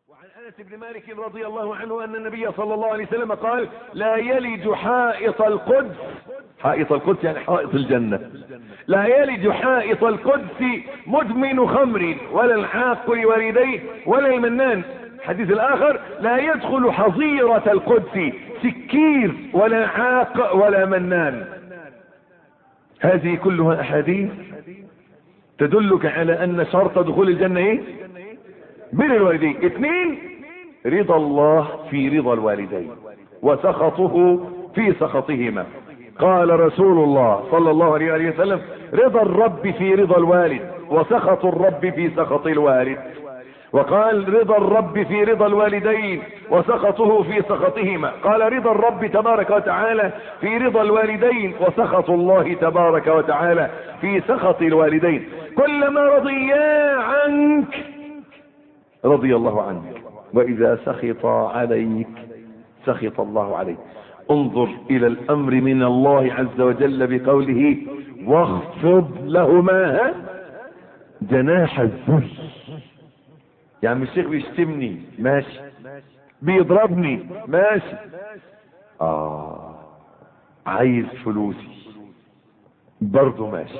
وعن انس بن مالك رضي الله عنه ان النبي صلى الله عليه وسلم قال لا يلج حائط القدس حائط القدس يعني حائط الجنة لا يلج حائط القدس مدمن خمر ولا العاق لوالديه ولا المنان الحديث الاخر لا يدخل حظيرة القدس سكير ولا عاق ولا منان هذه كلها احاديث تدلك على ان شرط دخول الجنة ايه بين الوالدين اثنين رضا الله في رضا الوالدين وسخطه في سخطهما قال رسول الله صلى الله عليه وسلم رضا الرب في رضا الوالد وسخط الرب في سخط الوالد وقال رضا الرب في رضا الوالدين وسخطه في سخطهما قال رضا الرب تبارك وتعالى في رضا الوالدين وسخط الله تبارك وتعالى في سخط الوالدين كلما رضيا عنك رضي الله عنك واذا سخط عليك سخط الله عليك انظر الى الامر من الله عز وجل بقوله واخفض لهما جناح الذل يعني الشيخ بيشتمني ماشي بيضربني ماشي اه عايز فلوسي برضه ماشي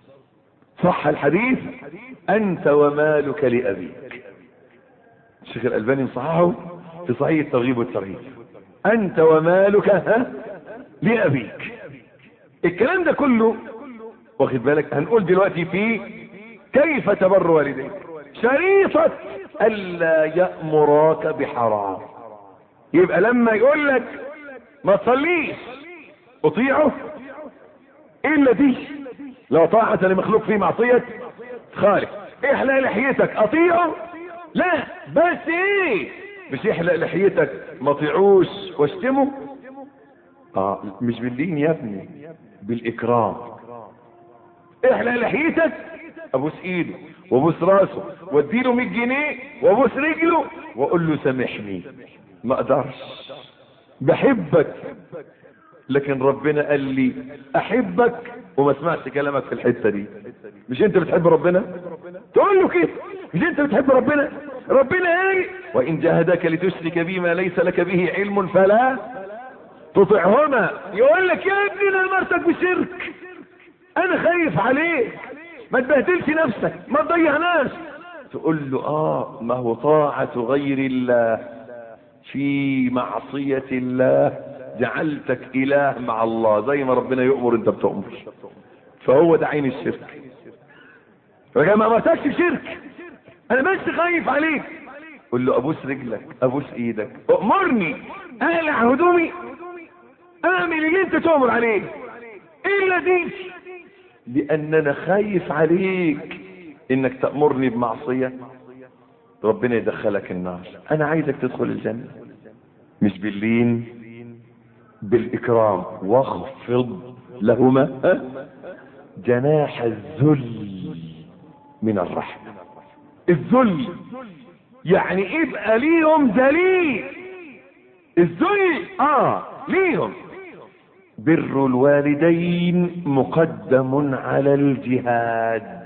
صح الحديث انت ومالك لابيك الشيخ الالباني صححه في صحيح الترغيب والترهيب انت ومالك ها لابيك الكلام ده كله واخد بالك هنقول دلوقتي في كيف تبر والديك شريطة الا يأمراك بحرام يبقى لما يقول لك ما تصليش اطيعه الا دي لو طاعة لمخلوق في معصية خالق احلق لحيتك اطيعه لا بس ايه مش يحلق لحيتك ما طيعوش واشتمه اه مش بالدين يا ابني بالاكرام احلق لحيتك ابوس ايده وابوس راسه واديله 100 جنيه وابوس رجله واقول له سامحني ما اقدرش بحبك لكن ربنا قال لي احبك وما اسمعش كلامك في الحته دي مش انت بتحب ربنا تقول له كده مش انت بتحب ربنا ربنا قال وان جاهداك لتشرك بما ليس لك به علم فلا تطعهما يقول لك يا ابني انا امرتك بشرك انا خايف عليك ما تبهدلش نفسك ما تضيعناش تقول له اه ما هو طاعة غير الله في معصية الله جعلتك اله مع الله زي ما ربنا يؤمر انت بتؤمر فهو ده عين الشرك فقال ما امرتكش بشرك انا بس خايف عليك قول له ابوس رجلك ابوس ايدك امرني اقلع هدومي اعمل اللي انت تؤمر عليه الا دي لان انا خايف عليك انك تأمرني بمعصية ربنا يدخلك النار انا عايزك تدخل الجنة مش باللين بالاكرام واخفض لهما ها؟ جناح الذل من الرحمة الذل يعني يبقى ليهم دليل الذل اه ليهم بر الوالدين مقدم على الجهاد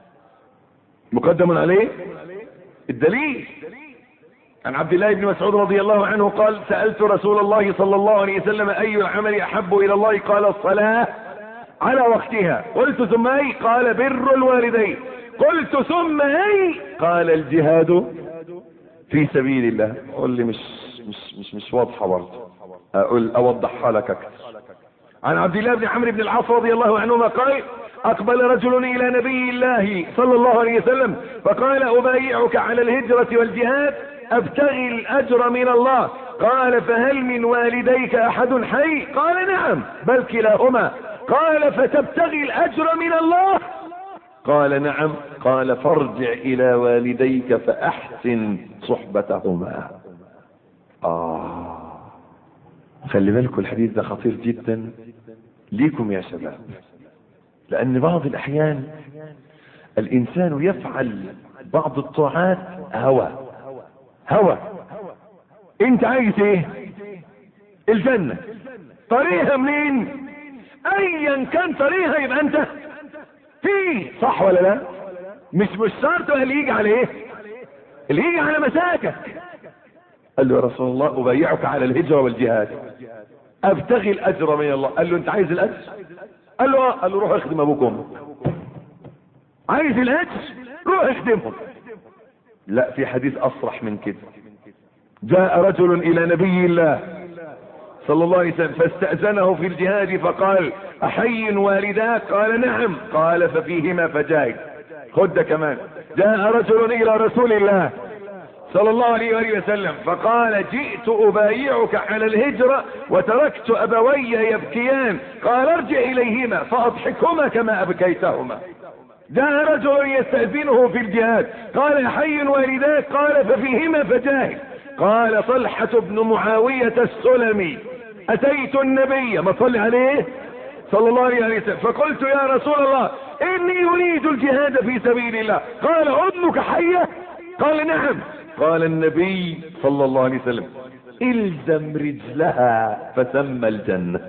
مقدم عليه الدليل عن عبد الله بن مسعود رضي الله عنه قال سألت رسول الله صلى الله عليه وسلم أي العمل أحب إلى الله قال الصلاة على وقتها قلت ثم أي قال بر الوالدين قلت ثم أي قال الجهاد في سبيل الله قل لي مش مش مش مش واضحة برضه أقول أوضحها لك أكثر عن عبد الله بن عمرو بن العاص رضي الله عنهما قال اقبل رجل الى نبي الله صلى الله عليه وسلم فقال ابايعك على الهجرة والجهاد ابتغي الاجر من الله قال فهل من والديك احد حي قال نعم بل كلاهما قال فتبتغي الاجر من الله قال نعم قال فارجع الى والديك فاحسن صحبتهما اه خلي بالكم الحديث ده خطير جدا ليكم يا شباب لان بعض الاحيان الانسان يفعل بعض الطاعات هوى هوى انت عايز ايه الجنة طريقها منين ايا كان طريقها يبقى انت فيه صح ولا لا مش مش شرط اللي يجي على ايه اللي يجي على مساكك قال له يا رسول الله ابايعك على الهجرة والجهاد ابتغي الاجر من الله قال له انت عايز الاجر قال له اه قال له روح اخدم ابوك وامك عايز الاجر روح اخدمهم لا في حديث اصرح من كده جاء رجل الى نبي الله صلى الله عليه وسلم فاستأذنه في الجهاد فقال احي والداك قال نعم قال ففيهما فجاهد خد ده كمان جاء رجل الى رسول الله صلى الله عليه وآله وسلم فقال جئت أبايعك على الهجرة وتركت أبوي يبكيان قال ارجع إليهما فأضحكهما كما أبكيتهما جاء رجل يستأذنه في الجهاد قال حي والداك قال ففيهما فجاهد قال طلحة بن معاوية السلمي أتيت النبي ما صلي عليه صلى الله عليه وسلم فقلت يا رسول الله إني أريد الجهاد في سبيل الله قال أمك حية قال نعم قال النبي صلى الله عليه وسلم الزم رجلها فثم الجنة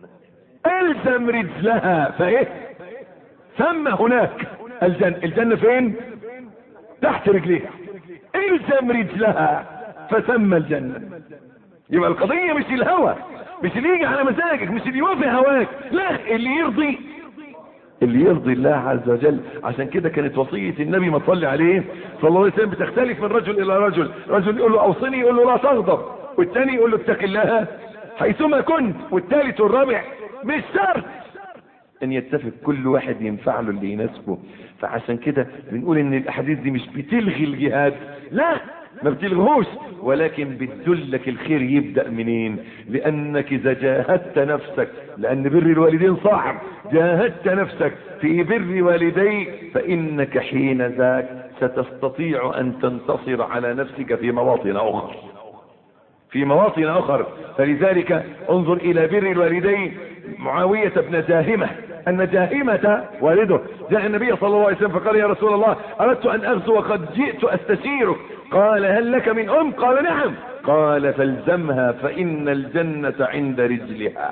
الزم رجلها فايه ثم هناك الجنة الجنة فين تحت رجليها الزم رجلها فثم الجنة يبقى القضية مش الهوى مش اللي يجي على مزاجك مش اللي يوافق هواك لا اللي يرضي اللي يرضي الله عز وجل عشان كده كانت وصية النبي ما تصلي عليه صلى الله عليه وسلم بتختلف من رجل الى رجل رجل يقول له اوصني يقول له لا تغضب والثاني يقول له اتق الله حيثما كنت والثالث والرابع مش شرط ان يتفق كل واحد ينفع له اللي يناسبه فعشان كده بنقول ان الاحاديث دي مش بتلغي الجهاد لا ما بتلغوش ولكن بتدلك الخير يبدأ منين لانك اذا جاهدت نفسك لان بر الوالدين صعب جاهدت نفسك في بر والديك فانك حين ذاك ستستطيع ان تنتصر على نفسك في مواطن اخرى في مواطن اخر فلذلك انظر الى بر الوالدين معاوية بن جاهمة ان جاهمة والده جاء النبي صلى الله عليه وسلم فقال يا رسول الله اردت ان اغزو وقد جئت استشيرك قال هل لك من ام قال نعم قال فالزمها فان الجنة عند رجلها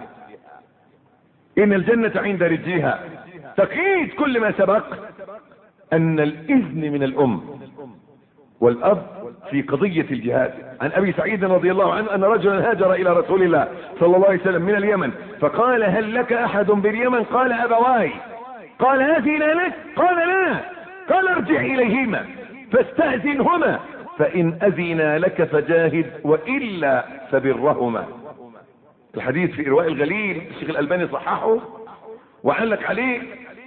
ان الجنة عند رجلها تقييد كل ما سبق ان الاذن من الام والاب في قضية الجهاد عن ابي سعيد رضي الله عنه ان رجلا هاجر الى رسول الله صلى الله عليه وسلم من اليمن فقال هل لك احد باليمن قال ابواي قال اذن لك قال لا قال ارجع اليهما فاستأذنهما فان اذنا لك فجاهد والا فبرهما الحديث في ارواء الغليل الشيخ الالباني صححه وعلق عليه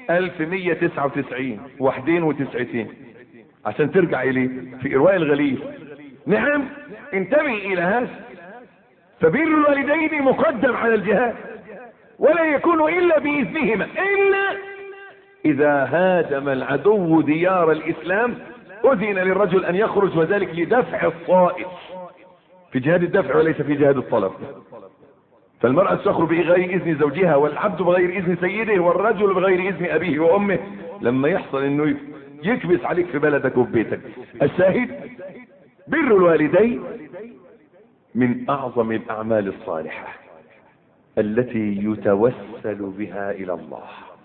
1199 وحدين وتسعتين عشان ترجع اليه في ارواء الغليل نعم انتبه الى هذا فبر الوالدين مقدم على الجهاد ولا يكون الا باذنهما الا اذا هاجم العدو ديار الاسلام اذن للرجل ان يخرج وذلك لدفع الطائف في جهاد الدفع وليس في جهاد الطلب فالمرأة تخرج بغير إذن زوجها والعبد بغير إذن سيده والرجل بغير إذن أبيه وأمه لما يحصل إنه يكبس عليك في بلدك وفي بيتك الشاهد بر الوالدين من أعظم الأعمال الصالحة التي يتوسل بها إلى الله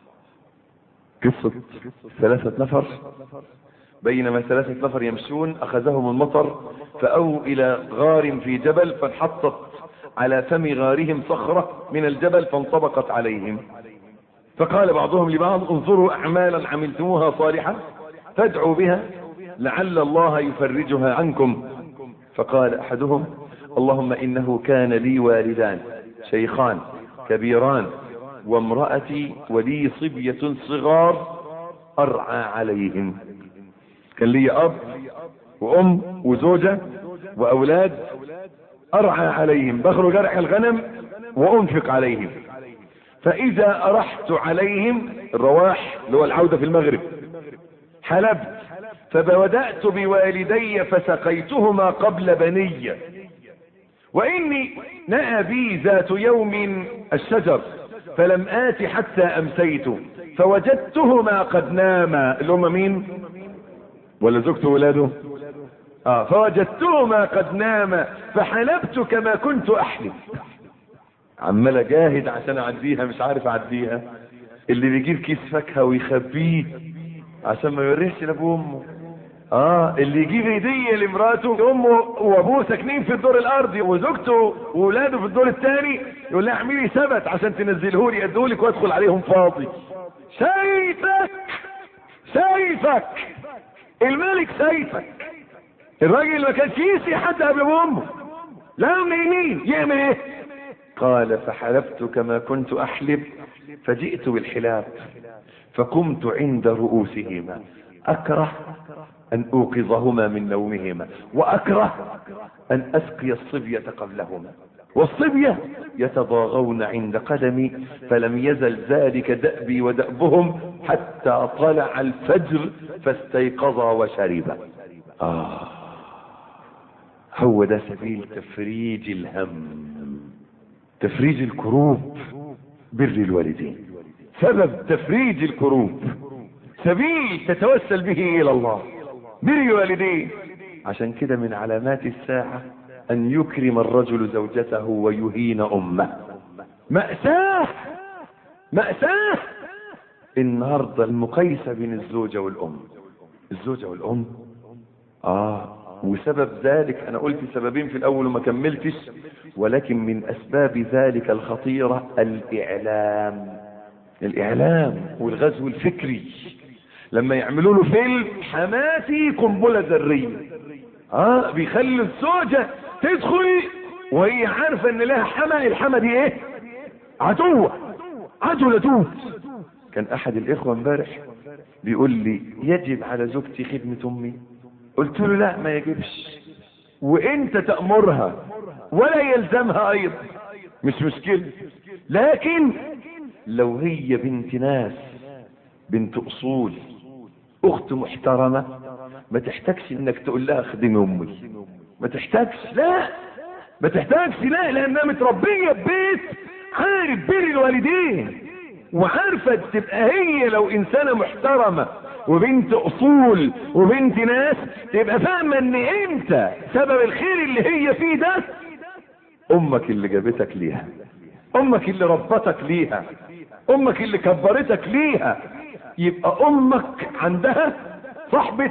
قصة ثلاثة نفر بينما ثلاثة نفر يمشون أخذهم المطر فأووا إلى غار في جبل فانحطت على فم غارهم صخرة من الجبل فانطبقت عليهم فقال بعضهم لبعض انظروا أعمالا عملتموها صالحة فادعوا بها لعل الله يفرجها عنكم فقال أحدهم اللهم إنه كان لي والدان شيخان كبيران وامرأتي ولي صبية صغار أرعى عليهم كان لي أب وأم وزوجة وأولاد أرعى عليهم بخرج أرعى الغنم وأنفق عليهم فإذا أرحت عليهم الرواح اللي هو العودة في المغرب حلبت فبدأت بوالدي فسقيتهما قبل بني وإني نأى بي ذات يوم الشجر فلم آت حتى أمسيت فوجدتهما قد ناما اللي هم مين ولا زوجته ولاده آه فوجدتهما قد ناما فحلبت كما كنت أحلب عمال اجاهد عشان اعديها مش عارف اعديها اللي بيجيب كيس فاكهه ويخبيه عشان ما يوريش لابوه وامه اه اللي يجيب هديه لمراته امه وابوه ساكنين في الدور الارضي وزوجته واولاده في الدور الثاني يقول لها اعملي سبت عشان تنزله لي ادولك وادخل عليهم فاضي شايفك شايفك الملك شايفك الراجل ما كانش يسي حد قبل امه لا منين يعمل ايه قال فحلفت كما كنت احلف فجئت بالحلاف فقمت عند رؤوسهما اكره ان اوقظهما من نومهما واكره ان اسقي الصبية قبلهما والصبية يتضاغون عند قدمي فلم يزل ذلك دأبي ودأبهم حتى طلع الفجر فاستيقظا وشربا آه هو ده سبيل تفريج الهم تفريج الكروب بر الوالدين سبب تفريج الكروب سبيل تتوسل به الى الله بر الوالدين عشان كده من علامات الساعة ان يكرم الرجل زوجته ويهين امه مأساة مأساة النهاردة المقايسة بين الزوجة والام الزوجة والام اه وسبب ذلك انا قلت سببين في الاول وما كملتش ولكن من اسباب ذلك الخطيرة الاعلام الاعلام والغزو الفكري لما يعملوا له فيلم حماسي قنبلة ذرية اه بيخلي الزوجة تدخل وهي عارفة ان لها حما الحما دي ايه عدوة عدو لدود كان احد الاخوة امبارح بيقول لي يجب على زوجتي خدمة امي قلت له لا ما يجبش وانت تأمرها ولا يلزمها ايضا مش مشكلة لكن لو هي بنت ناس بنت اصول اخت محترمة ما تحتاجش انك تقول لها خدمي امي ما تحتاجش لا ما تحتاجش لا لانها متربية ببيت عارف بر الوالدين وعارفة تبقى هي لو انسانة محترمة وبنت اصول وبنت ناس تبقى فاهمة ان انت سبب الخير اللي هي فيه ده امك اللي جابتك ليها امك اللي ربتك ليها امك اللي كبرتك ليها يبقى امك عندها صاحبة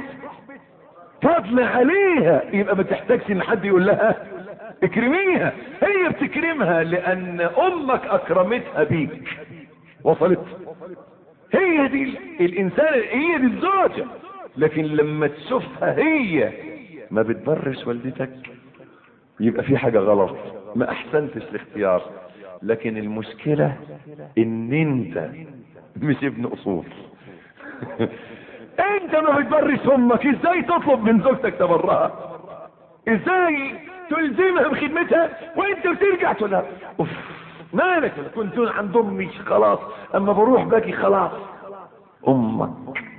فضل عليها يبقى ما تحتاجش ان حد يقول لها اكرميها هي بتكرمها لان امك اكرمتها بيك وصلت هي دي الانسان هي دي الزوجة لكن لما تشوفها هي ما بتبرش والدتك يبقى في حاجة غلط ما احسنتش الاختيار لكن المشكلة ان انت مش ابن اصول انت ما بتبرش امك ازاي تطلب من زوجتك تبرها ازاي تلزمها بخدمتها وانت بترجع تقول لها اوف مالك كنت عند امي خلاص اما بروح باجي خلاص امك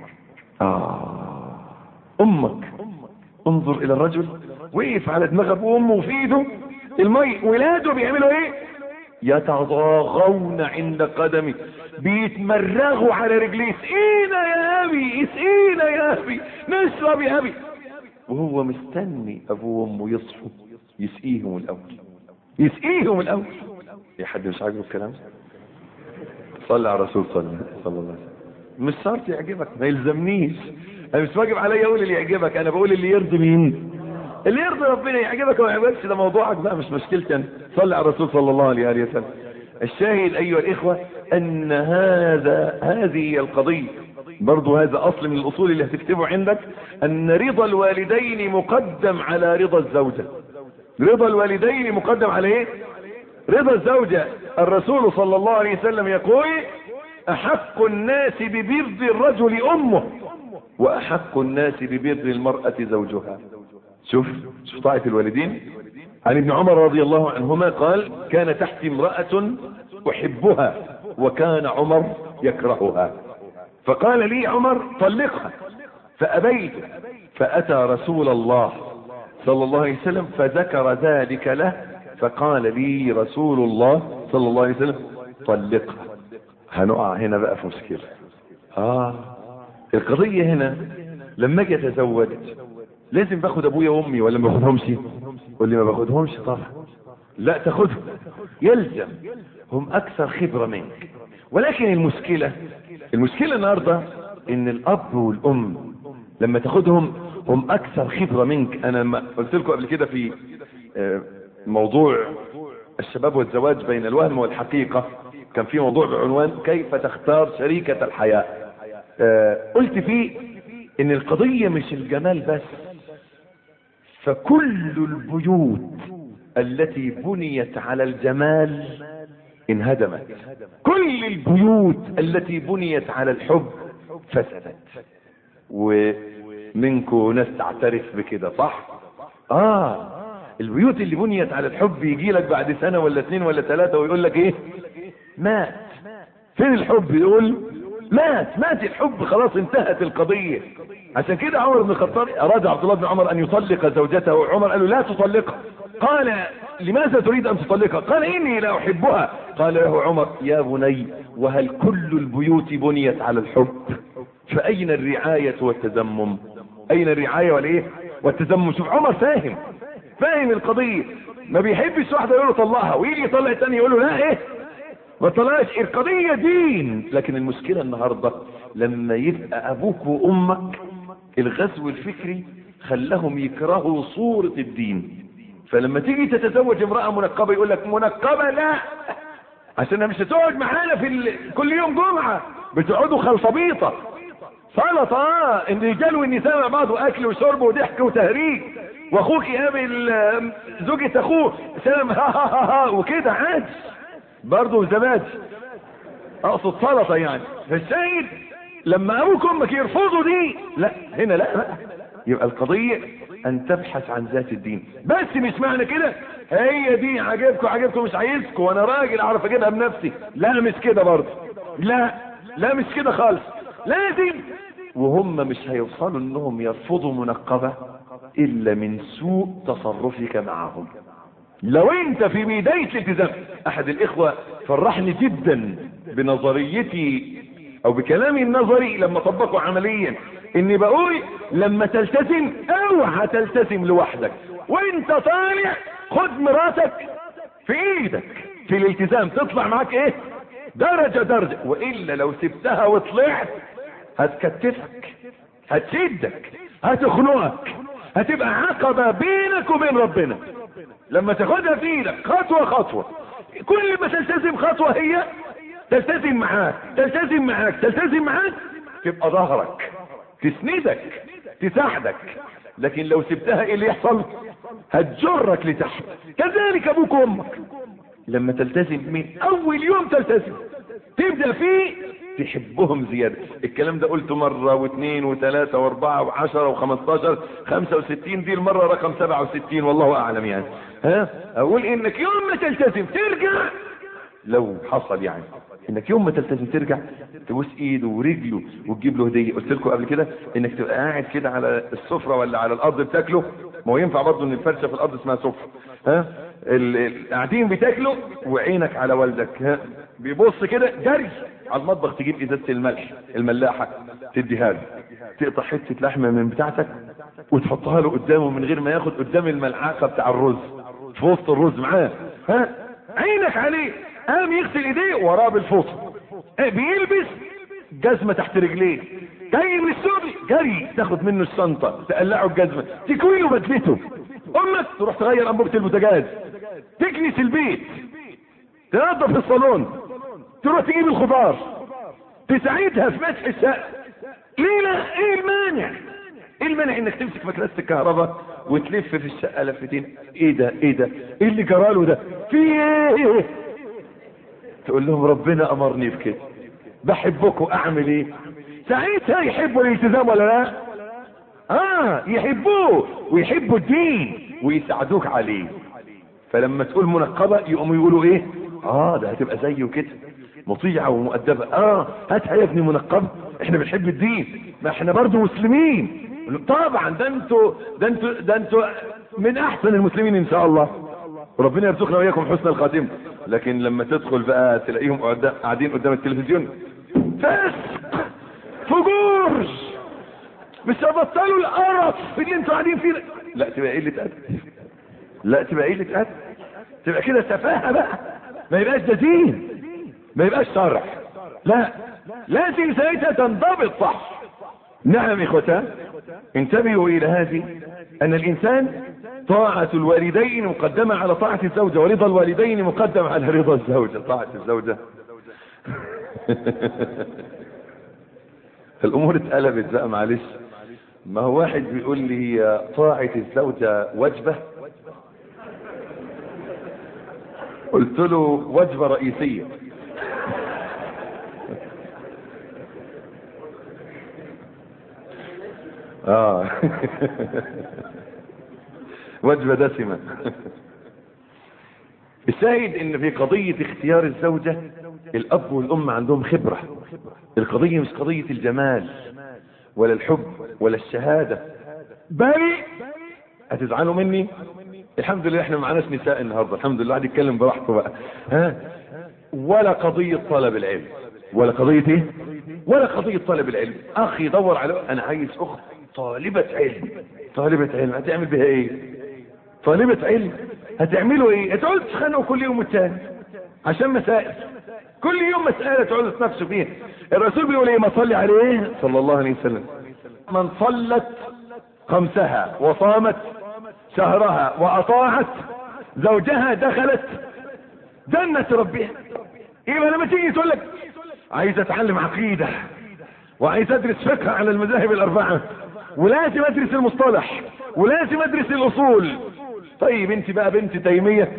اه امك انظر الى الرجل وقف على دماغ ابوه وامه وفي ايده المي ولاده بيعملوا ايه يتضاغون عند قدمي بيتمرغوا على رجليه اسقينا يا ابي اسقينا يا ابي نشرب يا ابي وهو مستني ابوه وامه يصحوا يسقيهم الاول يسقيهم الاول في حد مش عاجبه الكلام صلى على الرسول صلى الله عليه وسلم مش شرط يعجبك ما يلزمنيش انا مش واجب عليا اقول اللي يعجبك انا بقول اللي يرضي مين اللي يرضي ربنا يعجبك وما يعجبكش ده موضوعك بقى مش مشكلتي انا صلي على الرسول صلى الله عليه وسلم الشاهد ايها الاخوه ان هذا هذه القضيه برضو هذا اصل من الاصول اللي هتكتبه عندك ان رضا الوالدين مقدم على رضا الزوجه رضا الوالدين مقدم على ايه رضا الزوجة الرسول صلى الله عليه وسلم يقول احق الناس ببر الرجل امه واحق الناس ببر المرأة زوجها شوف شوف طاعة الوالدين عن ابن عمر رضي الله عنهما قال كان تحتي امرأة احبها وكان عمر يكرهها فقال لي عمر طلقها فابيت فاتى رسول الله صلى الله عليه وسلم فذكر ذلك له فقال لي رسول الله صلى الله عليه وسلم طلقها هنقع هنا بقى في مشكلة اه القضية هنا لما اجي اتزوج لازم باخد ابويا وامي ولا ما باخدهمش قول لي ما باخدهمش طبعا لا تاخدهم يلزم هم اكثر خبرة منك ولكن المشكلة المشكلة النهاردة ان الاب والام لما تاخدهم هم اكثر خبرة منك انا لما قلت لكم قبل كده في آه، موضوع الشباب والزواج بين الوهم والحقيقة كان في موضوع بعنوان كيف تختار شريكة الحياة آه، قلت فيه ان القضية مش الجمال بس فكل البيوت التي بنيت على الجمال انهدمت كل البيوت التي بنيت على الحب فسدت ومنكم ناس تعترف بكده صح اه البيوت اللي بنيت على الحب يجي لك بعد سنة ولا اثنين ولا ثلاثة ويقول لك ايه مات فين الحب يقول مات مات الحب خلاص انتهت القضية عشان كده عمر بن الخطاب اراد عبد الله بن عمر ان يطلق زوجته عمر قال له لا تطلقها قال لماذا تريد ان تطلقها قال اني لا احبها قال له عمر يا بني وهل كل البيوت بنيت على الحب فاين الرعاية والتزمم اين الرعاية والايه والتزمم شوف عمر فاهم فاهم القضية ما بيحبش واحدة يقول له طلقها ويجي يطلع الثاني يقول له لا ايه ما طلعش القضية دين لكن المشكلة النهاردة لما يبقى ابوك وامك الغزو الفكري خلاهم يكرهوا صورة الدين فلما تيجي تتزوج امرأة منقبة يقول لك منقبة لا عشان مش هتقعد معانا في ال... كل يوم جمعة بتقعدوا خلطبيطة سلطة اه الرجال والنساء مع بعض واكل وشرب وضحك وتهريج واخوك يقابل آم، زوجة اخوه سلام ها ها ها ها وكده عادي برضه زبادي اقصد سلطة يعني فالسيد لما ابوك وامك يرفضوا دي لا هنا لا بقى يبقى القضية ان تبحث عن ذات الدين بس مش معنى كده هي دي عجبكم عجبكم مش عايزكم وانا راجل اعرف اجيبها بنفسي لا مش كده برضه لا لا مش كده خالص لازم وهم مش هيوصلوا انهم يرفضوا منقبة الا من سوء تصرفك معهم لو انت في بداية الالتزام احد الاخوة فرحني جدا بنظريتي او بكلامي النظري لما طبقه عمليا اني بقول لما تلتزم اوعى تلتزم لوحدك وانت طالع خد مراتك في ايدك في الالتزام تطلع معاك ايه درجة درجة والا لو سبتها وطلعت هتكتفك هتشدك هتخنقك هتبقى عقبة بينك وبين ربنا لما تاخدها في ايدك خطوة خطوة كل ما تلتزم خطوة هي تلتزم معاك تلتزم معاك تلتزم معاك تبقى ظهرك تسندك تساعدك لكن لو سبتها ايه اللي يحصل هتجرك لتحت كذلك ابوك وامك لما تلتزم من اول يوم تلتزم تبدأ فيه تحبهم زيادة الكلام ده قلته مرة واثنين وثلاثة واربعة وعشرة وخمستاشر خمسة وستين دي المرة رقم سبعة وستين والله اعلم يعني ها اقول انك يوم ما تلتزم ترجع لو حصل يعني انك يوم ما تلتزم ترجع تبوس ايده ورجله وتجيب له هديه قلت لكم قبل كده انك تبقى قاعد كده على السفره ولا على الارض بتاكله ما هو ينفع برضه ان الفرشه في الارض اسمها سفره ها ال- ال- قاعدين بتاكلوا وعينك على والدك ها بيبص كده جري على المطبخ تجيب ازازه الملح الملاحه تديها له تقطع حته لحمه من بتاعتك وتحطها له قدامه من غير ما ياخد قدام الملعقه بتاع الرز في وسط الرز معاه ها عينك عليه قام يغسل ايديه وراه بالفوطه إيه بيلبس جزمه تحت رجليه جاي من السوق جري تاخد منه الشنطه تقلعه الجزمه تكوي له بدلته امك تروح تغير انبوبه البوتاجاز تكنس البيت تنظف الصالون تروح تجيب الخضار تساعدها في مسح الشقه ليه لا ايه المانع ايه المانع انك تمسك مكنسه الكهرباء وتلف في الشقه لفتين ايه ده ايه ده ايه اللي جراله ده في ايه تقول لهم ربنا امرني بكده بحبكم اعمل ايه ساعتها يحبوا الالتزام ولا لا اه يحبوه ويحبوا الدين ويساعدوك عليه فلما تقول منقبة يقوموا يقولوا ايه اه ده هتبقى زيه كده مطيعة ومؤدبة اه هاتها يا ابني منقبة احنا بنحب الدين ما احنا برضو مسلمين طبعا ده انتوا ده انتوا ده انتوا من احسن المسلمين ان شاء الله ربنا يرزقنا واياكم حسن الخاتمة لكن لما تدخل بقى تلاقيهم قدام- قاعدين قدام التلفزيون فسق فجور مش هبطلوا القرف اللي انتوا قاعدين فيه ده. لا تبقى قلة ادب لا تبقى قلة ادب تبقى كده سفاهة بقى ما يبقاش ده دين ما يبقاش شرع لا لازم ساعتها تنضبط صح نعم إخوتان انتبهوا إلى هذه أن الإنسان طاعة الوالدين مقدمة على طاعة الزوجة ورضا الوالدين مقدم على رضا الزوجة طاعة الزوجة الأمور اتقلبت بقى معلش ما هو واحد بيقول لي طاعة الزوجة وجبة قلت له وجبة رئيسية اه وجبة دسمة الشاهد ان في قضية اختيار الزوجة الاب والام عندهم خبرة القضية مش قضية الجمال ولا الحب ولا الشهادة بل هتزعلوا مني الحمد لله احنا معناش نساء النهارده الحمد لله قاعد يتكلم براحته بقى ها ولا قضية طلب العلم ولا قضية ايه ولا قضية طلب العلم اخي يدور على انا عايز اخت طالبة علم طالبة علم هتعمل بها ايه طالبة علم هتعملوا ايه هتقعدوا تتخانقوا كل يوم والتاني عشان مسائل كل يوم مسألة تقعدوا تنافسوا فيها الرسول بيقول ايه ما صلي عليه صلى الله عليه وسلم من صلت خمسها وصامت شهرها واطاعت زوجها دخلت جنة ربها يبقى لما تيجي تقول لك عايز اتعلم عقيدة وعايز ادرس فقه على المذاهب الاربعة ولازم ادرس المصطلح ولازم ادرس الاصول طيب انت بقى بنت تيمية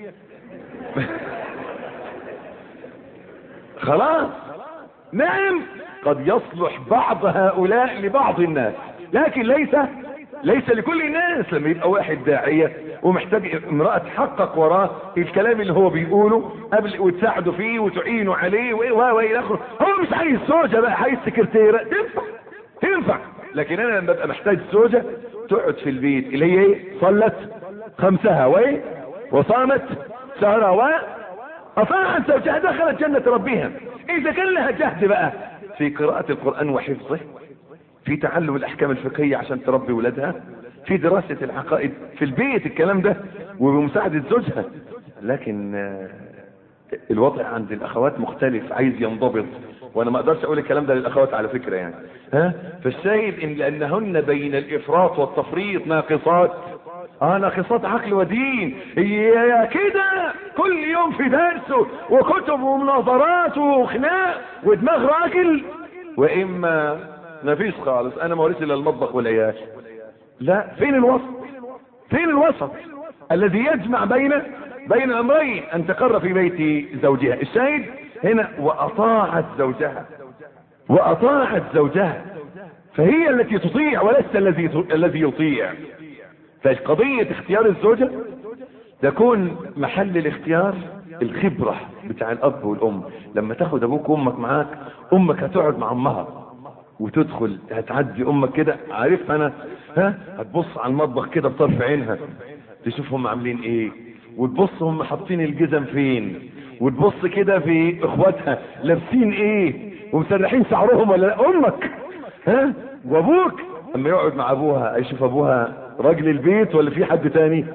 خلاص نعم قد يصلح بعض هؤلاء لبعض الناس لكن ليس ليس لكل الناس لما يبقى واحد داعية ومحتاج امرأة تحقق وراه الكلام اللي هو بيقوله قبل وتساعده فيه وتعينه عليه والى اخره هو مش عايز زوجة بقى عايز سكرتيرة تنفع تنفع لكن انا لما ببقى محتاج زوجة تقعد في البيت اللي هي ايه صلت خمسها وايه وصامت شهرها و اطاعت زوجها دخلت جنة ربها اذا كان لها جهد بقى في قراءة القرآن وحفظه في تعلم الاحكام الفقهية عشان تربي ولادها في دراسة العقائد في البيت الكلام ده وبمساعدة زوجها لكن الوضع عند الاخوات مختلف عايز ينضبط وانا ما اقدرش اقول الكلام ده للاخوات على فكرة يعني ها فالشاهد ان لانهن بين الافراط والتفريط ناقصات اه ناقصات عقل ودين هي كده كل يوم في درس وكتب ومناظرات وخناق ودماغ راجل واما ما فيش خالص انا موريش الا المطبخ والعيال لا فين الوسط فين الوسط الذي يجمع بين بين امرين ان تقر في بيت زوجها الشاهد هنا واطاعت زوجها واطاعت زوجها فهي التي تطيع ولست الذي الذي يطيع فقضية اختيار الزوجة تكون محل الاختيار الخبرة بتاع الاب والام لما تاخد ابوك وامك معاك امك هتقعد مع امها وتدخل هتعدي امك كده عارف انا ها هتبص على المطبخ كده بطرف عينها تشوفهم عاملين ايه وتبص هم حاطين الجزم فين وتبص كده في اخواتها لابسين ايه ومسرحين شعرهم ولا لا امك ها وابوك اما يقعد مع ابوها يشوف ابوها راجل البيت ولا في حد تاني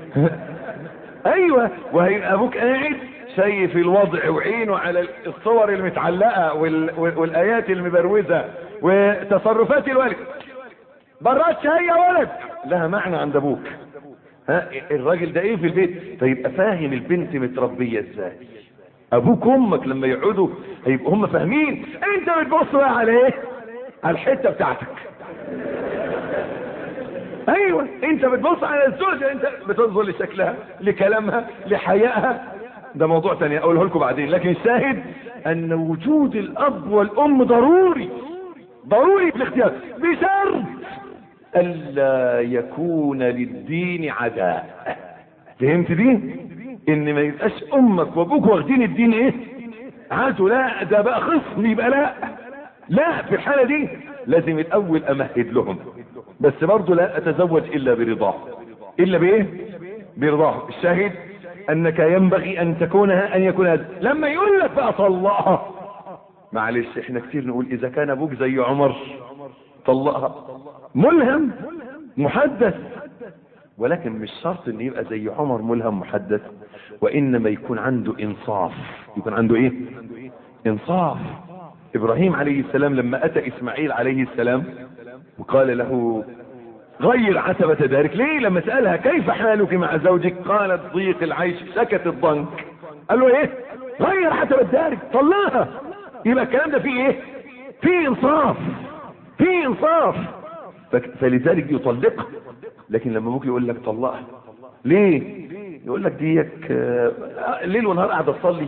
ايوه وهيبقى ابوك قاعد شايف الوضع وعينه على الصور المتعلقه وال... والايات المبروزه وتصرفات الوالد برات هي يا ولد لها معنى عند ابوك ها الراجل ده ايه في البيت فيبقى فاهم البنت متربيه ازاي ابوك وامك لما يقعدوا هيبقوا هم فاهمين انت بتبص بقى على ايه على الحته بتاعتك ايوه انت بتبص على الزوجة انت بتنظر لشكلها لكلامها لحيائها ده موضوع تاني اقوله لكم بعدين لكن الشاهد ان وجود الاب والام ضروري ضروري في الاختيار بشرط الا يكون للدين عداء فهمت دي ان ما يبقاش امك وابوك واخدين الدين ايه عادوا لا ده بقى خصم يبقى لا لا في الحالة دي لازم الاول امهد لهم بس برضه لا اتزوج الا برضاه الا بايه برضاه الشاهد انك ينبغي ان تكون ان يكون هذا لما يقول لك بقى طلقها معلش احنا كتير نقول اذا كان ابوك زي عمر طلقها ملهم محدث ولكن مش شرط ان يبقى زي عمر ملهم محدث وانما يكون عنده انصاف يكون عنده ايه انصاف ابراهيم عليه السلام لما اتى اسماعيل عليه السلام وقال له غير عتبة دارك ليه لما سألها كيف حالك مع زوجك قالت ضيق العيش سكت الضنك قال له ايه غير عتبة دارك طلعها يبقى الكلام ده فيه ايه فيه انصاف فيه انصاف فلذلك يطلقها لكن لما ابوك يقول لك طلقها ليه يقول لك ديك ليل ونهار قاعده تصلي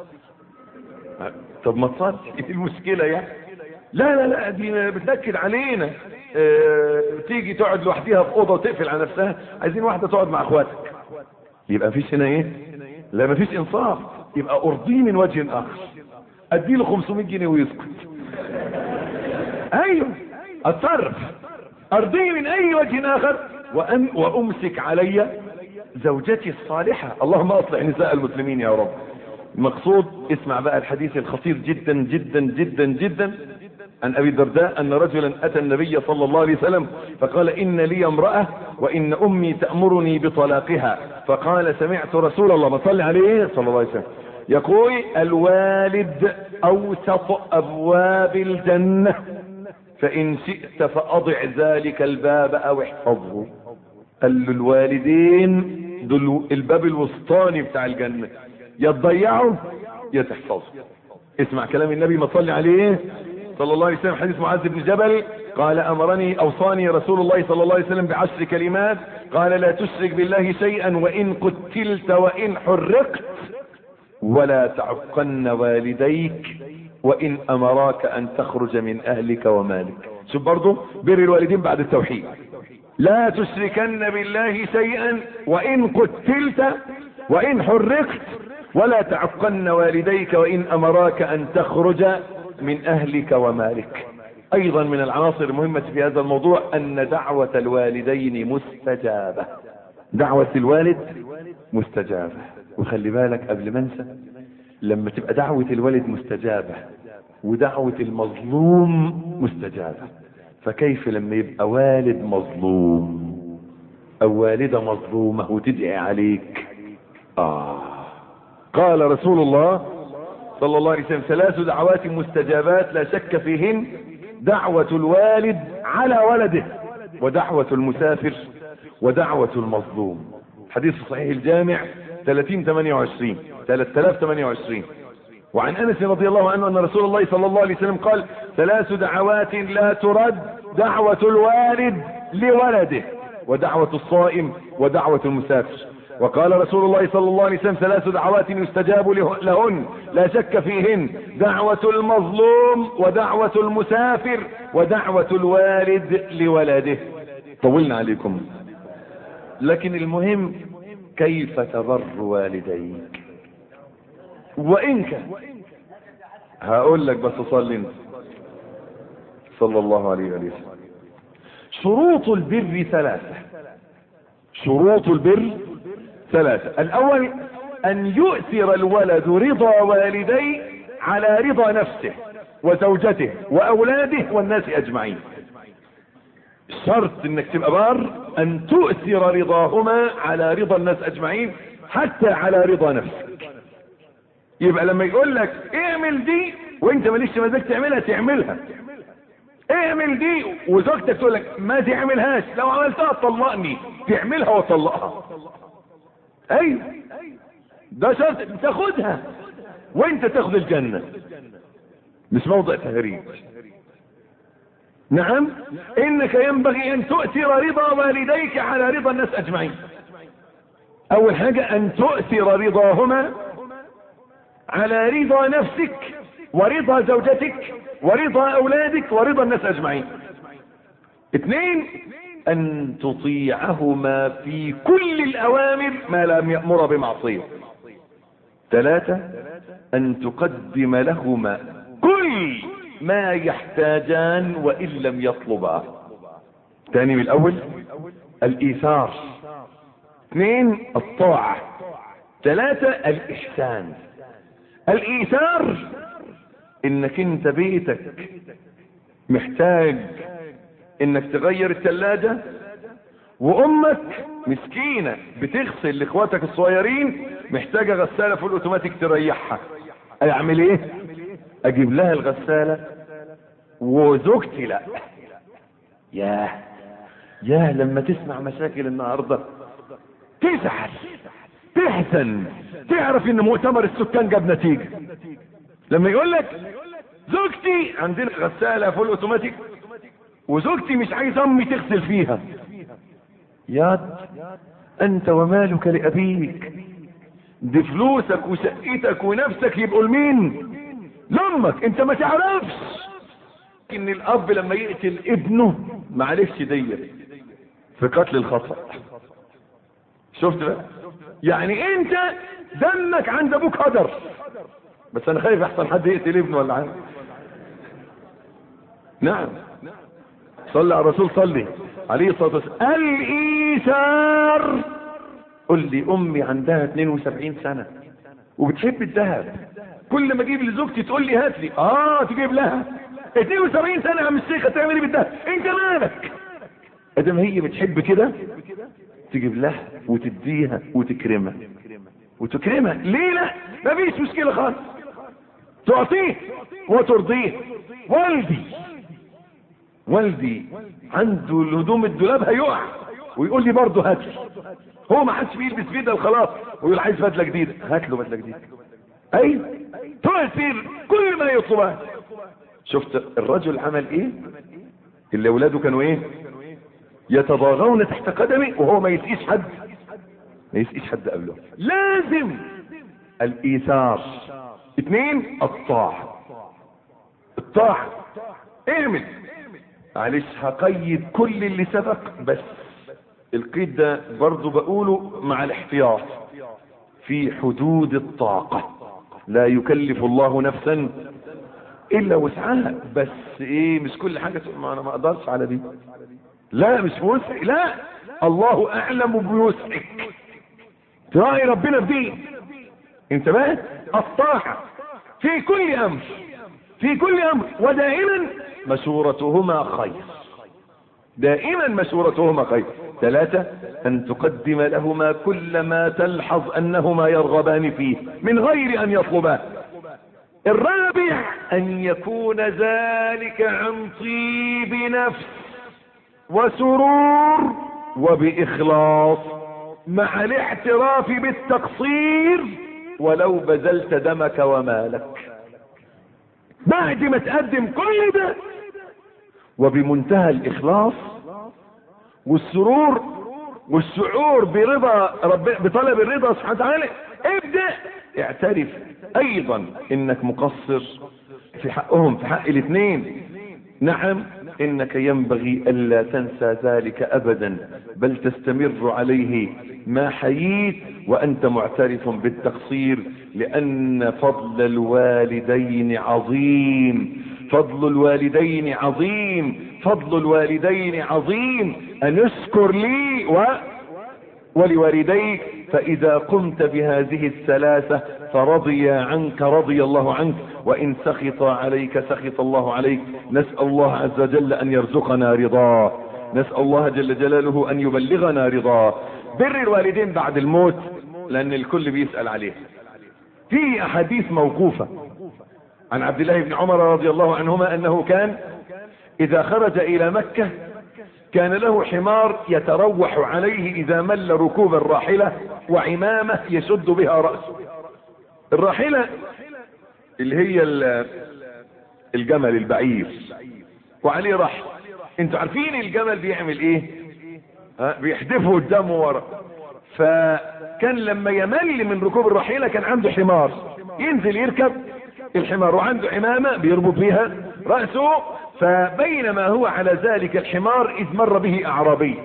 طب ما تصلي ايه المشكله يعني لا لا لا دي بتنكد علينا اه تيجي تقعد لوحديها في اوضه وتقفل على نفسها عايزين واحده تقعد مع اخواتك يبقى مفيش هنا ايه لا مفيش انصاف يبقى ارضيه من وجه اخر اديله 500 جنيه ويسكت ايوه اتصرف ارضيه من اي وجه اخر وأن وامسك علي زوجتي الصالحة اللهم اصلح نساء المسلمين يا رب المقصود اسمع بقى الحديث الخطير جدا جدا جدا جدا عن ابي الدرداء ان رجلا اتى النبي صلى الله عليه وسلم فقال ان لي امرأة وان امي تأمرني بطلاقها فقال سمعت رسول الله ما صلي عليه صلى الله عليه وسلم يقول الوالد اوسط ابواب الجنة فان شئت فاضع ذلك الباب او احفظه قال له الوالدين دول الباب الوسطاني بتاع الجنة يا تضيعه يا تحفظه اسمع كلام النبي ما صلي عليه صلى الله عليه وسلم حديث معاذ بن جبل قال امرني اوصاني رسول الله صلى الله عليه وسلم بعشر كلمات قال لا تشرك بالله شيئا وان قتلت وان حرقت ولا تعقن والديك وان امراك ان تخرج من اهلك ومالك شوف برضه بر الوالدين بعد التوحيد لا تشركن بالله شيئا وان قتلت وان حرقت ولا تعقن والديك وان امراك ان تخرج من اهلك ومالك ايضا من العناصر المهمة في هذا الموضوع ان دعوة الوالدين مستجابة دعوة الوالد مستجابة وخلي بالك قبل ما انسى لما تبقى دعوة الوالد مستجابة ودعوة المظلوم مستجابة فكيف لما يبقى والد مظلوم او والدة مظلومة وتدعي عليك اه قال رسول الله صلى الله عليه وسلم ثلاث دعوات مستجابات لا شك فيهن دعوة الوالد على ولده ودعوة المسافر ودعوة المظلوم حديث صحيح الجامع 30 28 3028 وعن انس رضي الله عنه ان رسول الله صلى الله عليه وسلم قال ثلاث دعوات لا ترد دعوة الوالد لولده ودعوة الصائم ودعوة المسافر وقال رسول الله صلى الله عليه وسلم ثلاث دعوات يستجاب لهن لا شك فيهن دعوة المظلوم ودعوة المسافر ودعوة الوالد لولده طولنا عليكم لكن المهم كيف تبر والديك وإن كان هقول لك بس صلي انت صلى الله عليه وسلم شروط البر ثلاثة شروط البر ثلاثة الأول أن يؤثر الولد رضا والديه على رضا نفسه وزوجته وأولاده والناس أجمعين شرط انك تبقى بار ان تؤثر رضاهما على رضا الناس اجمعين حتى على رضا نفسك يبقى لما يقول لك اعمل دي وانت ماليش مزاج تعملها تعملها اعمل دي وزوجتك تقول لك ما تعملهاش لو عملتها طلقني تعملها وطلقها ايوه ده شرط تاخدها وانت تاخد الجنة مش موضع تهريج نعم انك ينبغي ان تؤثر رضا والديك على رضا الناس اجمعين اول حاجة ان تؤثر رضاهما على رضا نفسك ورضا زوجتك ورضا اولادك ورضا الناس اجمعين اثنين ان تطيعهما في كل الاوامر ما لم يأمر بمعصية ثلاثة ان تقدم لهما كل ما يحتاجان وان لم يطلبا تاني من الاول الايثار اثنين الطاعة ثلاثة الاحسان الايثار انك انت بيتك محتاج انك تغير الثلاجة وامك مسكينة بتغسل لاخواتك الصغيرين محتاجة غسالة في الاوتوماتيك تريحها اعمل ايه اجيب لها الغسالة وزوجتي لا ياه ياه لما تسمع مشاكل النهارده تزعل تحزن تعرف ان مؤتمر السكان جاب نتيجه لما يقول لك زوجتي عندنا غساله فول اوتوماتيك وزوجتي مش عايزه امي تغسل فيها ياد انت ومالك لابيك دي فلوسك وشقتك ونفسك يبقوا لمين لامك انت ما تعرفش ان الاب لما يقتل ابنه معلش ديت في قتل الخطأ شفت بقى يعني انت دمك عند ابوك هدر بس انا خايف احسن حد يقتل ابنه ولا حاجه نعم صلي على الرسول صلي عليه الصلاه والسلام الايثار قل لي امي عندها 72 سنه وبتحب الذهب كل ما اجيب لزوجتي تقول لي هات لي اه تجيب لها 72 سنه يا عم الشيخ هتعمل ايه بالذهب انت مالك ادم هي بتحب كده تجيب لها وتديها وتكرمها وتكرمها ليه لا مفيش مشكله خالص تعطيه وترضيه والدي والدي عنده الهدوم الدولاب هيقع ويقول لي برضه هات لي هو ما حدش بيلبس بدل خلاص ويقول عايز بدله جديده هات له بدله جديده اي تؤثر كل ما يطلبها شفت الرجل عمل ايه اللي اولاده كانوا ايه يتضاغون تحت قدمه وهو ما يسقيش حد ما يسقيش حد قبله لازم الايثار اثنين الطاعة الطاعة اعمل معلش هقيد كل اللي سبق بس القيد ده برضو بقوله مع الاحتياط في حدود الطاقة لا يكلف الله نفسا الا وسعها بس ايه مش كل حاجة تقول ما انا ما اقدرش على دي لا مش وسع لا الله اعلم بوسعك تراعي ربنا في دي انتبه الطاعة في كل امر في كل امر ودائما مشورتهما خير دائما مشورتهما خير ثلاثة ان تقدم لهما كل ما تلحظ انهما يرغبان فيه من غير ان يطلباه الرابع ان يكون ذلك عن طيب نفس وسرور وباخلاص مع الاعتراف بالتقصير ولو بذلت دمك ومالك بعد ما تقدم كل ده وبمنتهى الاخلاص والسرور والشعور برضا رب بطلب الرضا سبحانه وتعالى ابدا اعترف ايضا انك مقصر في حقهم في حق الاثنين نعم انك ينبغي الا تنسى ذلك ابدا بل تستمر عليه ما حييت وانت معترف بالتقصير لان فضل الوالدين عظيم فضل الوالدين عظيم فضل الوالدين عظيم ان اشكر لي و ولوالديك فاذا قمت بهذه الثلاثة فرضي عنك رضي الله عنك وان سخط عليك سخط الله عليك نسأل الله عز وجل ان يرزقنا رضاه نسأل الله جل جلاله ان يبلغنا رضاه بر الوالدين بعد الموت لان الكل بيسأل عليه في احاديث موقوفة عن عبد الله بن عمر رضي الله عنهما انه كان اذا خرج الى مكة كان له حمار يتروح عليه اذا مل ركوب الراحلة وعمامة يشد بها رأسه الراحلة اللي هي الجمل البعير وعليه رحل انتوا عارفين الجمل بيعمل ايه ها بيحدفه قدامه ورا فكان لما يمل من ركوب الراحلة كان عنده حمار ينزل يركب الحمار وعنده حمامة بيربط بيها رأسه فبينما هو على ذلك الحمار اذ مر به اعرابي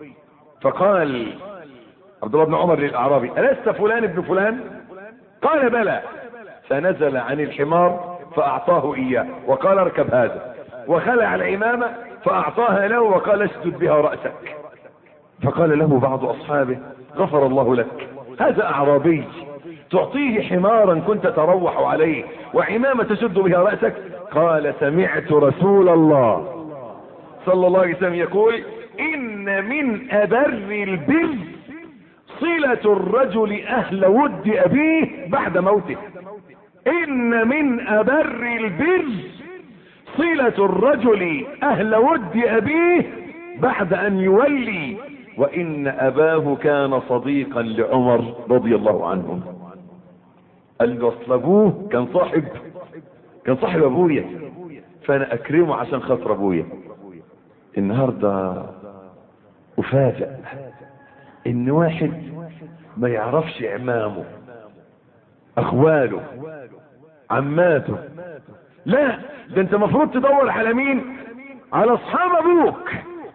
فقال عبد الله بن عمر للاعرابي الست فلان ابن فلان قال بلى فنزل عن الحمار فاعطاه اياه وقال اركب هذا وخلع العمامة فاعطاها له وقال اسجد بها رأسك فقال له بعض اصحابه غفر الله لك هذا اعرابي تعطيه حمارا كنت تروح عليه وعمامة تشد بها رأسك قال سمعت رسول الله صلى الله عليه وسلم يقول ان من ابر البر صلة الرجل اهل ود ابيه بعد موته ان من ابر البر صلة الرجل اهل ود ابيه بعد ان يولي وان اباه كان صديقا لعمر رضي الله عنه قال له اصل ابوه كان صاحب كان صاحب ابويا فانا اكرمه عشان خاطر ابويا النهارده افاجئ ان واحد ما يعرفش عمامه اخواله عماته لا ده انت مفروض تدور على مين على اصحاب ابوك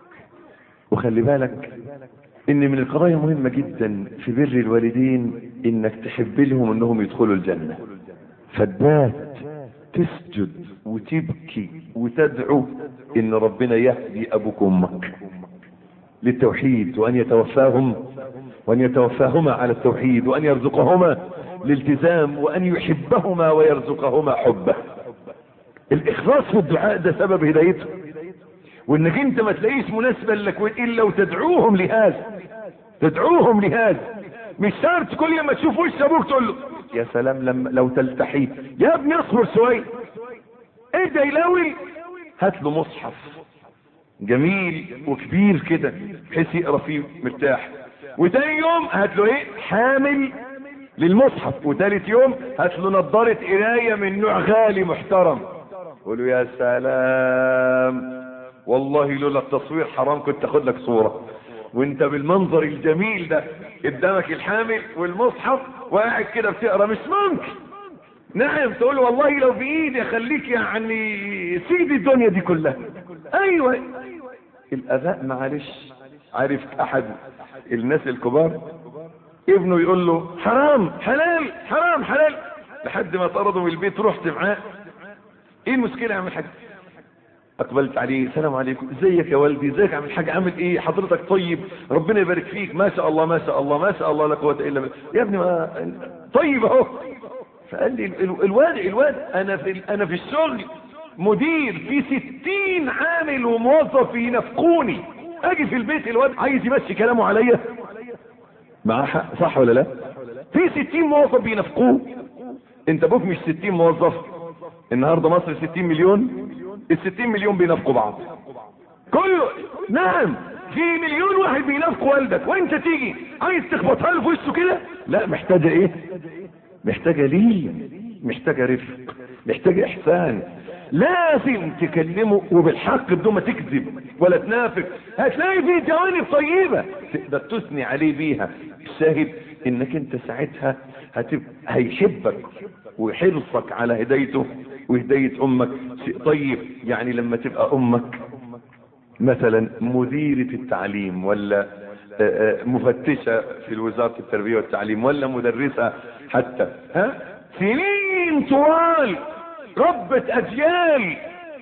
وخلي بالك ان من القضايا مهمة جدا في بر الوالدين انك تحب لهم انهم يدخلوا الجنة فالبات تسجد وتبكي وتدعو ان ربنا يهدي ابوك وامك للتوحيد وان يتوفاهم وان يتوفاهما على التوحيد وان يرزقهما الالتزام وان يحبهما ويرزقهما حبه الاخلاص في الدعاء ده سبب هدايته وانك انت ما تلاقيش مناسبة لك الا وتدعوهم لهذا تدعوهم لهذا مش شرط كل ما تشوف وش ابوك تقول له يا سلام لما لو تلتحي يا ابني اصبر شويه ايه ده يلاوي هات له مصحف جميل وكبير كده بحيث يقرا فيه مرتاح وتاني يوم هات له ايه حامل للمصحف وتالت يوم هات له نظاره قرايه من نوع غالي محترم قول له يا سلام والله لولا التصوير حرام كنت اخد لك صوره وانت بالمنظر الجميل ده قدامك الحامل والمصحف وقاعد كده بتقرا مش ممكن نعم تقول والله لو بايدي اخليك يعني سيدي الدنيا دي كلها ايوه الاباء معلش عارف احد الناس الكبار ابنه يقول له حرام حلال حرام حلال لحد ما طرده من البيت رحت معاه ايه المشكله يا عم الحاج اقبلت عليه السلام عليكم ازيك يا والدي ازيك يا عم الحاج عامل ايه حضرتك طيب ربنا يبارك فيك ما شاء الله ما شاء الله ما شاء الله لا قوه الا بالله يا ابني ما طيب اهو فقال لي ال- الواد الواد انا في انا في الشغل مدير في ستين عامل وموظف ينافقوني اجي في البيت الواد عايز يمشي كلامه عليا معاه حق صح ولا لا في ستين موظف بينافقوه انت ابوك مش ستين موظف النهارده مصر ستين مليون الستين مليون بينافقوا بعض كله نعم في مليون واحد بينافق والدك وانت تيجي عايز تخبطها له في وشه كده لا محتاجه ايه محتاجه لين محتاجه رفق محتاجه احسان لازم تكلمه وبالحق بدون ما تكذب ولا تنافق هتلاقي فيه جوانب طيبه تقدر تثني عليه بيها الشاهد انك انت ساعتها هتبقى هيحبك وحرصك على هدايته وهداية امك شيء طيب يعني لما تبقى امك مثلا مديرة التعليم ولا آه، آه، مفتشة في وزارة التربية والتعليم ولا مدرسة حتى ها سنين طوال ربت اجيال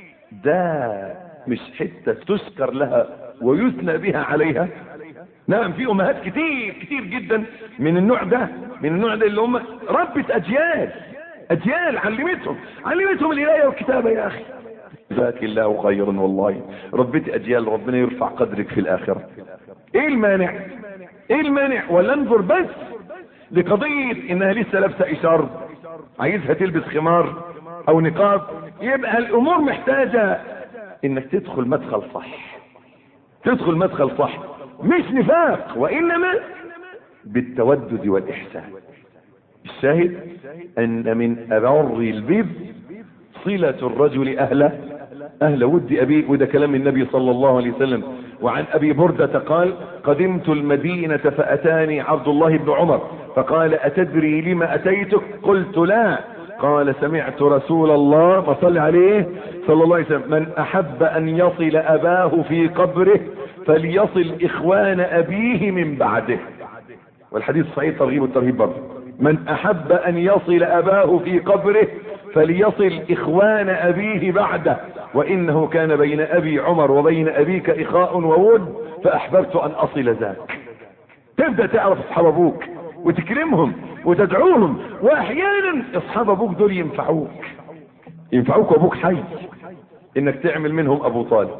ده مش حتة تذكر لها ويثنى بها عليها نعم في امهات كتير كتير جدا من النوع ده من النوع ده اللي هم ربت اجيال اجيال علمتهم علمتهم القرايه والكتابه يا اخي جزاك الله خيرا والله ربيت اجيال ربنا يرفع قدرك في الاخره ايه المانع ايه المانع ولا انظر بس لقضيه انها لسه لابسه اشار عايزها تلبس خمار او نقاب يبقى الامور محتاجه انك تدخل مدخل صح تدخل مدخل صح مش نفاق وانما بالتودد والاحسان الشاهد ان من ابر البر صلة الرجل اهله اهل ود ابيه وده كلام النبي صلى الله عليه وسلم وعن ابي بردة قال قدمت المدينة فاتاني عبد الله بن عمر فقال اتدري لما اتيتك قلت لا قال سمعت رسول الله فصل عليه صلى الله عليه وسلم من احب ان يصل اباه في قبره فليصل اخوان ابيه من بعده والحديث صحيح ترغيب الترهيب برضه من احب ان يصل اباه في قبره فليصل اخوان ابيه بعده وانه كان بين ابي عمر وبين ابيك اخاء وود فاحببت ان اصل ذاك تبدا تعرف اصحاب ابوك وتكرمهم وتدعوهم واحيانا اصحاب ابوك دول ينفعوك ينفعوك وابوك حي انك تعمل منهم ابو طالب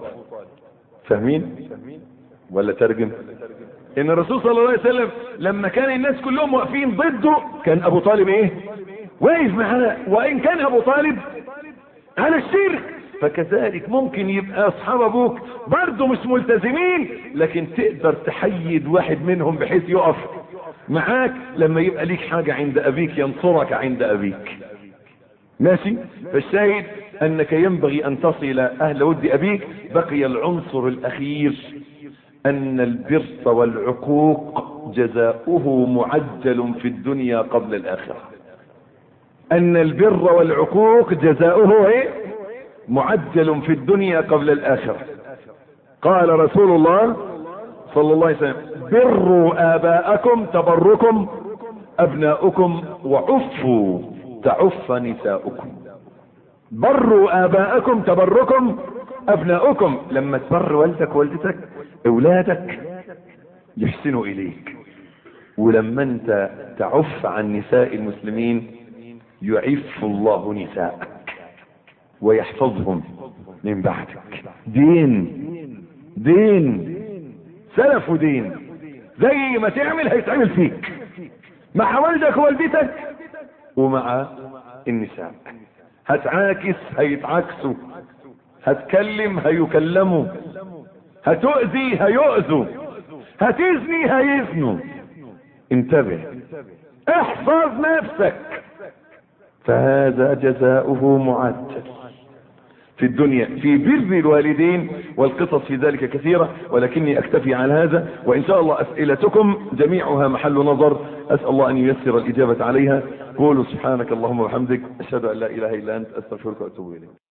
فاهمين ولا ترجم ان الرسول صلى الله عليه وسلم لما كان الناس كلهم واقفين ضده كان ابو طالب ايه واقف معاه وان كان ابو طالب على الشرك فكذلك ممكن يبقى اصحاب ابوك برضه مش ملتزمين لكن تقدر تحيد واحد منهم بحيث يقف معاك لما يبقى ليك حاجة عند ابيك ينصرك عند ابيك ماشي فالشاهد انك ينبغي ان تصل اهل ود ابيك بقي العنصر الاخير ان البر والعقوق جزاؤه معجل في الدنيا قبل الاخره ان البر والعقوق جزاؤه ايه معجل في الدنيا قبل الاخره قال رسول الله صلى الله عليه وسلم بروا اباءكم تبركم ابناؤكم وعفوا تعف نساؤكم بروا اباءكم تبركم ابناؤكم لما تبر والدك ووالدتك اولادك يحسنوا اليك ولما انت تعف عن نساء المسلمين يعف الله نساءك ويحفظهم من بعدك دين دين سلف دين زي ما تعمل هيتعمل فيك مع والدك ووالدتك ومع النساء هتعاكس هيتعاكسوا هتكلم هيكلموا هتؤذي هيؤذوا هتزني هيزنوا انتبه احفظ نفسك فهذا جزاؤه معجل في الدنيا في بر الوالدين والقصص في ذلك كثيرة ولكني اكتفي على هذا وان شاء الله اسئلتكم جميعها محل نظر اسأل الله ان ييسر الاجابة عليها قولوا سبحانك اللهم وبحمدك اشهد ان لا اله الا انت استغفرك واتوب اليك